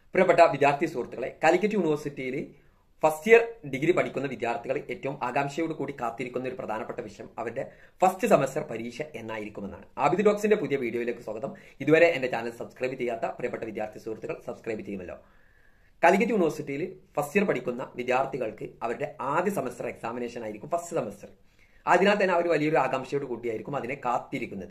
പ്രിയപ്പെട്ട വിദ്യാർത്ഥി സുഹൃത്തുക്കളെ കാലിക്കറ്റ് യൂണിവേഴ്സിറ്റിയിൽ ഫസ്റ്റ് ഇയർ ഡിഗ്രി പഠിക്കുന്ന വിദ്യാർത്ഥികൾ ഏറ്റവും ആകാംക്ഷയോട് കൂടി കാത്തിരിക്കുന്ന ഒരു പ്രധാനപ്പെട്ട വിഷയം അവരുടെ ഫസ്റ്റ് സെമസ്റ്റർ പരീക്ഷ എന്നായിരിക്കുമെന്നാണ് ആബിദ് ഡോക്സിന്റെ പുതിയ വീഡിയോയിലേക്ക് സ്വാഗതം ഇതുവരെ എന്റെ ചാനൽ സബ്സ്ക്രൈബ് ചെയ്യാത്ത പ്രിയപ്പെട്ട വിദ്യാർത്ഥി സുഹൃത്തുക്കൾ സബ്സ്ക്രൈബ് ചെയ്യുമല്ലോ കാലിക്കറ്റ് യൂണിവേഴ്സിറ്റിയിൽ ഫസ്റ്റ് ഇയർ പഠിക്കുന്ന വിദ്യാർത്ഥികൾക്ക് അവരുടെ ആദ്യ സെമസ്റ്റർ എക്സാമിനേഷൻ ആയിരിക്കും ഫസ്റ്റ് സെമസ്റ്റർ അതിനാൽ തന്നെ അവർ വലിയൊരു ആകാംക്ഷയോട് കൂടിയായിരിക്കും അതിനെ കാത്തിരിക്കുന്നത്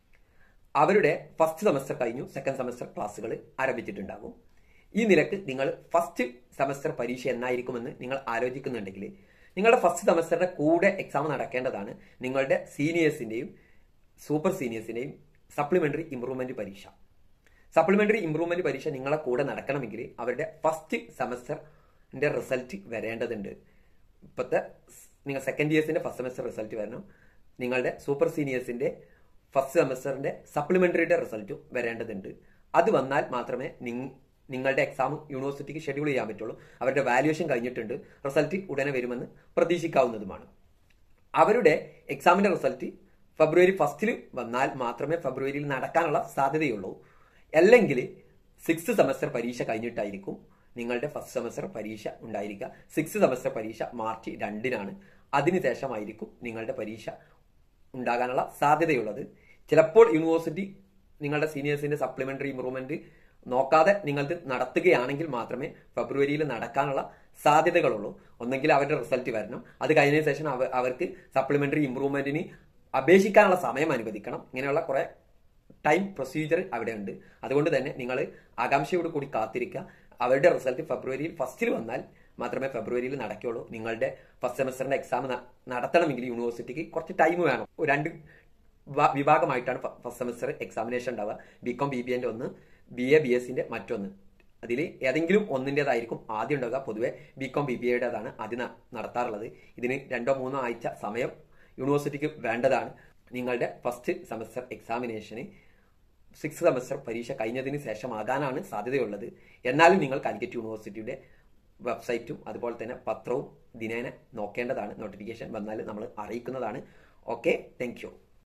അവരുടെ ഫസ്റ്റ് സെമസ്റ്റർ കഴിഞ്ഞു സെക്കൻഡ് സെമസ്റ്റർ ക്ലാസ്സുകൾ ആരംഭിച്ചിട്ടുണ്ടാകും ഈ നിലക്ക് നിങ്ങൾ ഫസ്റ്റ് സെമസ്റ്റർ പരീക്ഷ എന്നായിരിക്കുമെന്ന് നിങ്ങൾ ആലോചിക്കുന്നുണ്ടെങ്കിൽ നിങ്ങളുടെ ഫസ്റ്റ് സെമസ്റ്ററിന്റെ കൂടെ എക്സാം നടക്കേണ്ടതാണ് നിങ്ങളുടെ സീനിയേഴ്സിന്റെയും സൂപ്പർ സീനിയേഴ്സിന്റെയും സപ്ലിമെന്ററി ഇംപ്രൂവ്മെന്റ് പരീക്ഷ സപ്ലിമെന്ററി ഇംപ്രൂവ്മെന്റ് പരീക്ഷ നിങ്ങളെ കൂടെ നടക്കണമെങ്കിൽ അവരുടെ ഫസ്റ്റ് സെമസ്റ്ററിന്റെ റിസൾട്ട് വരേണ്ടതുണ്ട് ഇപ്പോഴത്തെ നിങ്ങൾ സെക്കൻഡ് ഇയേഴ്സിന്റെ ഫസ്റ്റ് സെമസ്റ്റർ റിസൾട്ട് വരണം നിങ്ങളുടെ സൂപ്പർ സീനിയേഴ്സിന്റെ ഫസ്റ്റ് സെമസ്റ്ററിന്റെ സപ്ലിമെന്ററിയുടെ റിസൾട്ടും വരേണ്ടതുണ്ട് അത് വന്നാൽ മാത്രമേ നിങ്ങളുടെ എക്സാം യൂണിവേഴ്സിറ്റിക്ക് ഷെഡ്യൂൾ ചെയ്യാൻ പറ്റുള്ളൂ അവരുടെ വാല്യുവേഷൻ കഴിഞ്ഞിട്ടുണ്ട് റിസൾട്ട് ഉടനെ വരുമെന്ന് പ്രതീക്ഷിക്കാവുന്നതുമാണ് അവരുടെ എക്സാമിന്റെ റിസൾട്ട് ഫെബ്രുവരി ഫസ്റ്റിൽ വന്നാൽ മാത്രമേ ഫെബ്രുവരിയിൽ നടക്കാനുള്ള സാധ്യതയുള്ളൂ അല്ലെങ്കിൽ സിക്സ് സെമസ്റ്റർ പരീക്ഷ കഴിഞ്ഞിട്ടായിരിക്കും നിങ്ങളുടെ ഫസ്റ്റ് സെമസ്റ്റർ പരീക്ഷ ഉണ്ടായിരിക്കുക സിക്സ് സെമസ്റ്റർ പരീക്ഷ മാർച്ച് രണ്ടിനാണ് അതിനുശേഷമായിരിക്കും നിങ്ങളുടെ പരീക്ഷ ഉണ്ടാകാനുള്ള സാധ്യതയുള്ളത് ചിലപ്പോൾ യൂണിവേഴ്സിറ്റി നിങ്ങളുടെ സീനിയേഴ്സിന്റെ സപ്ലിമെന്ററി ഇംപ്രൂവ്മെന്റ് നോക്കാതെ നിങ്ങൾക്ക് നടത്തുകയാണെങ്കിൽ മാത്രമേ ഫെബ്രുവരിയിൽ നടക്കാനുള്ള സാധ്യതകളുള്ളൂ ഒന്നെങ്കിൽ അവരുടെ റിസൾട്ട് വരണം അത് കഴിഞ്ഞതിന് ശേഷം അവർക്ക് സപ്ലിമെന്ററി ഇംപ്രൂവ്മെന്റിന് അപേക്ഷിക്കാനുള്ള സമയം അനുവദിക്കണം ഇങ്ങനെയുള്ള കുറെ ടൈം പ്രൊസീജിയർ അവിടെ ഉണ്ട് അതുകൊണ്ട് തന്നെ നിങ്ങൾ ആകാംക്ഷയോട് കൂടി കാത്തിരിക്കുക അവരുടെ റിസൾട്ട് ഫെബ്രുവരിയിൽ ഫസ്റ്റിൽ വന്നാൽ മാത്രമേ ഫെബ്രുവരിയിൽ നടക്കുകയുള്ളൂ നിങ്ങളുടെ ഫസ്റ്റ് സെമസ്റ്ററിന്റെ എക്സാം നടത്തണമെങ്കിൽ യൂണിവേഴ്സിറ്റിക്ക് കുറച്ച് ടൈം വേണം രണ്ട് വിഭാഗമായിട്ടാണ് ഫസ്റ്റ് സെമസ്റ്റർ എക്സാമിനേഷൻ ഉണ്ടാവുക ബി കോം ബി ബി എൻ്റെ ഒന്ന് ബി എ ബി എസിന്റെ മറ്റൊന്ന് അതിൽ ഏതെങ്കിലും ഒന്നിൻ്റെതായിരിക്കും ആദ്യം ഉണ്ടാവുക പൊതുവെ ബി കോം ബി ബി എയുടേതാണ് ആദ്യം നടത്താറുള്ളത് ഇതിന് രണ്ടോ മൂന്നോ ആഴ്ച സമയം യൂണിവേഴ്സിറ്റിക്ക് വേണ്ടതാണ് നിങ്ങളുടെ ഫസ്റ്റ് സെമസ്റ്റർ എക്സാമിനേഷന് സിക്സ് സെമസ്റ്റർ പരീക്ഷ കഴിഞ്ഞതിന് ശേഷമാകാനാണ് സാധ്യതയുള്ളത് എന്നാലും നിങ്ങൾ കാലിക്കറ്റ് യൂണിവേഴ്സിറ്റിയുടെ വെബ്സൈറ്റും അതുപോലെ തന്നെ പത്രവും ദിനേന നോക്കേണ്ടതാണ് നോട്ടിഫിക്കേഷൻ വന്നാൽ നമ്മൾ അറിയിക്കുന്നതാണ് ഓക്കെ താങ്ക്